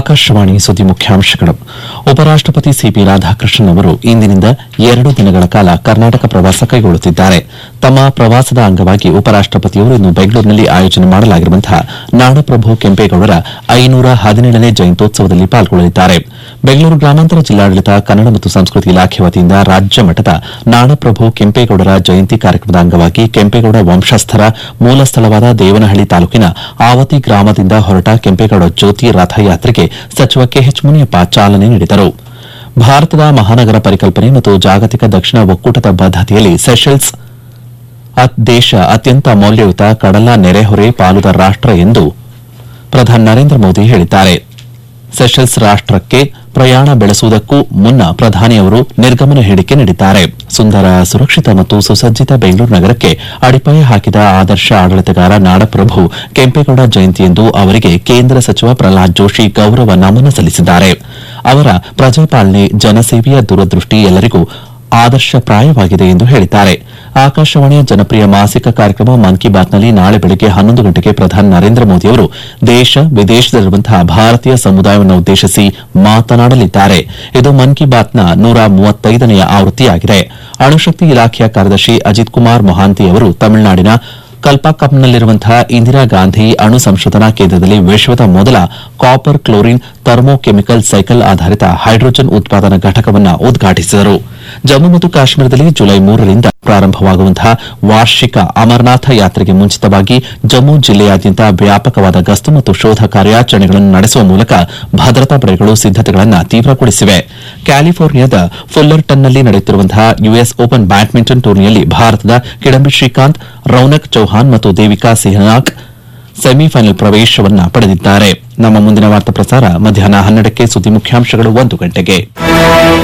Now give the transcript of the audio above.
ಆಕಾಶವಾಣಿ ಸುದ್ದಿ ಮುಖ್ಯಾಂಶಗಳು ಉಪರಾಷ್ಟಪತಿ ಸಿಪಿ ರಾಧಾಕೃಷ್ಣನ್ ಅವರು ಇಂದಿನಿಂದ ಎರಡು ದಿನಗಳ ಕಾಲ ಕರ್ನಾಟಕ ಪ್ರವಾಸ ಕೈಗೊಳ್ಳುತ್ತಿದ್ದಾರೆ ತಮ್ಮ ಪ್ರವಾಸದ ಅಂಗವಾಗಿ ಉಪರಾಷ್ಟಪತಿಯವರು ಇಂದು ಬೆಂಗಳೂರಿನಲ್ಲಿ ಆಯೋಜನೆ ಮಾಡಲಾಗಿರುವಂತಹ ನಾಡಪ್ರಭು ಕೆಂಪೇಗೌಡರ ಐನೂರ ಹದಿನೇಳನೇ ಜಯಂತ್ಯೋತ್ಸವದಲ್ಲಿ ಪಾಲ್ಗೊಳ್ಳಲಿದ್ದಾರೆ ಬೆಂಗಳೂರು ಗ್ರಾಮಾಂತರ ಜಿಲ್ಲಾಡಳಿತ ಕನ್ನಡ ಮತ್ತು ಸಂಸ್ಕೃತಿ ಇಲಾಖೆ ವತಿಯಿಂದ ರಾಜ್ಯ ಮಟ್ಟದ ನಾಡಪ್ರಭು ಕೆಂಪೇಗೌಡರ ಜಯಂತಿ ಕಾರ್ಯಕ್ರಮದ ಅಂಗವಾಗಿ ಕೆಂಪೇಗೌಡ ವಂಶಸ್ಥರ ಮೂಲ ಸ್ಥಳವಾದ ದೇವನಹಳ್ಳಿ ತಾಲೂಕಿನ ಆವತಿ ಗ್ರಾಮದಿಂದ ಹೊರಟ ಕೆಂಪೇಗೌಡ ಜ್ಯೋತಿ ರಥಯಾತ್ರೆಗೆ ಸಚಿವ ಕೆಎಚ್ ಮುನಿಯಪ್ಪ ಚಾಲನೆ ನೀಡಿದರು ಭಾರತದ ಮಹಾನಗರ ಪರಿಕಲ್ಪನೆ ಮತ್ತು ಜಾಗತಿಕ ದಕ್ಷಿಣ ಒಕ್ಕೂಟದ ಬದ್ದತೆಯಲ್ಲಿ ಸೆಷೆಲ್ಸ್ ಅತ್- ದೇಶ ಅತ್ಯಂತ ಮೌಲ್ಯಯುತ ಕಡಲ ನೆರೆಹೊರೆ ಪಾಲುದಾರ ರಾಷ್ಟ ಎಂದು ಪ್ರಧಾನಿ ನರೇಂದ್ರ ಮೋದಿ ಹೇಳಿದ್ದಾರೆ ಸೆಷೆಲ್ಸ್ ರಾಷ್ಟಕ್ಕೆ ಪ್ರಯಾಣ ಬೆಳೆಸುವುದಕ್ಕೂ ಮುನ್ನ ಪ್ರಧಾನಿಯವರು ನಿರ್ಗಮನ ಹೇಳಿಕೆ ನೀಡಿದ್ದಾರೆ ಸುಂದರ ಸುರಕ್ಷಿತ ಮತ್ತು ಸುಸಜ್ಜಿತ ಬೆಂಗಳೂರು ನಗರಕ್ಕೆ ಅಡಿಪಾಯ ಹಾಕಿದ ಆದರ್ಶ ಆಡಳಿತಗಾರ ನಾಡಪ್ರಭು ಕೆಂಪೇಗೌಡ ಜಯಂತಿಯಂದು ಅವರಿಗೆ ಕೇಂದ್ರ ಸಚಿವ ಪ್ರಹ್ಲಾದ್ ಜೋಶಿ ಗೌರವ ನಮನ ಸಲ್ಲಿಸಿದ್ದಾರೆ ಅವರ ಪ್ರಜಾಪಾಲನೆ ಜನಸೇವೆಯ ದೂರದೃಷ್ಟಿ ಎಲ್ಲರಿಗೂ ಆದರ್ಶಪ್ರಾಯವಾಗಿದೆ ಎಂದು ಹೇಳಿದ್ದಾರೆ ಆಕಾಶವಾಣಿಯ ಜನಪ್ರಿಯ ಮಾಸಿಕ ಕಾರ್ಯಕ್ರಮ ಮನ್ ಕಿ ಬಾತ್ನಲ್ಲಿ ನಾಳೆ ಬೆಳಗ್ಗೆ ಹನ್ನೊಂದು ಗಂಟೆಗೆ ಪ್ರಧಾನಿ ನರೇಂದ್ರ ಮೋದಿ ಅವರು ದೇಶ ವಿದೇಶದಲ್ಲಿರುವಂತಹ ಭಾರತೀಯ ಸಮುದಾಯವನ್ನು ಉದ್ದೇಶಿಸಿ ಮಾತನಾಡಲಿದ್ದಾರೆ ಇದು ಮನ್ ಕಿ ಬಾತ್ನ ನೂರ ಮೂವತ್ತೈದನೆಯ ಆವೃತ್ತಿಯಾಗಿದೆ ಅಣುಶಕ್ತಿ ಇಲಾಖೆಯ ಕಾರ್ಯದರ್ಶಿ ಅಜಿತ್ ಕುಮಾರ್ ಮೊಹಾಂತಿ ಅವರು ತಮಿಳುನಾಡಿನ ಕಲ್ಪಾಕಂನಲ್ಲಿರುವಂತಹ ಇಂದಿರಾ ಗಾಂಧಿ ಅಣು ಸಂಶೋಧನಾ ಕೇಂದ್ರದಲ್ಲಿ ವಿಶ್ವದ ಮೊದಲ ಕಾಪರ್ ಕ್ಲೋರಿನ್ ಥರ್ಮೋಕೆಮಿಕಲ್ ಸೈಕಲ್ ಆಧಾರಿತ ಹೈಡ್ರೋಜನ್ ಉತ್ಪಾದನಾ ಘಟಕವನ್ನು ಉದ್ಘಾಟಿಸಿದರು ಜಮ್ಮು ಮತ್ತು ಕಾಶ್ಮೀರದಲ್ಲಿ ಜುಲೈ ಮೂರರಿಂದ ಪ್ರಾರಂಭವಾಗುವಂತಹ ವಾರ್ಷಿಕ ಅಮರನಾಥ ಯಾತ್ರೆಗೆ ಮುಂಚಿತವಾಗಿ ಜಮ್ಮು ಜಿಲ್ಲೆಯಾದ್ಯಂತ ವ್ಯಾಪಕವಾದ ಗಸ್ತು ಮತ್ತು ಶೋಧ ಕಾರ್ಯಾಚರಣೆಗಳನ್ನು ನಡೆಸುವ ಮೂಲಕ ಭದ್ರತಾ ಪಡೆಗಳು ಸಿದ್ದತೆಗಳನ್ನು ತೀವ್ರಗೊಳಿಸಿವೆ ಕ್ಯಾಲಿಫೋರ್ನಿಯಾದ ಫುಲ್ಲರ್ಟನ್ನಲ್ಲಿ ನಡೆಯುತ್ತಿರುವಂತಹ ಯುಎಸ್ ಓಪನ್ ಬ್ಯಾಡ್ಮಿಂಟನ್ ಟೂರ್ನಿಯಲ್ಲಿ ಭಾರತದ ಕಿಡಂಬಿ ಶ್ರೀಕಾಂತ್ ರೌನಕ್ ಚೌಹಾನ್ ಮತ್ತು ದೇವಿಕಾ ಸಿಹನಾಗ್ ಸೆಮಿಫೈನಲ್ ಪ್ರವೇಶವನ್ನ ಪಡೆದಿದ್ದಾರೆ ನಮ್ಮ ಮುಂದಿನ ವಾರ್ತಾ ಪ್ರಸಾರ ಮಧ್ಯಾಹ್ನ ಹನ್ನೆರಡಕ್ಕೆ ಸುದ್ದಿ ಮುಖ್ಯಾಂಶಗಳು ಒಂದು ಗಂಟೆಗೆ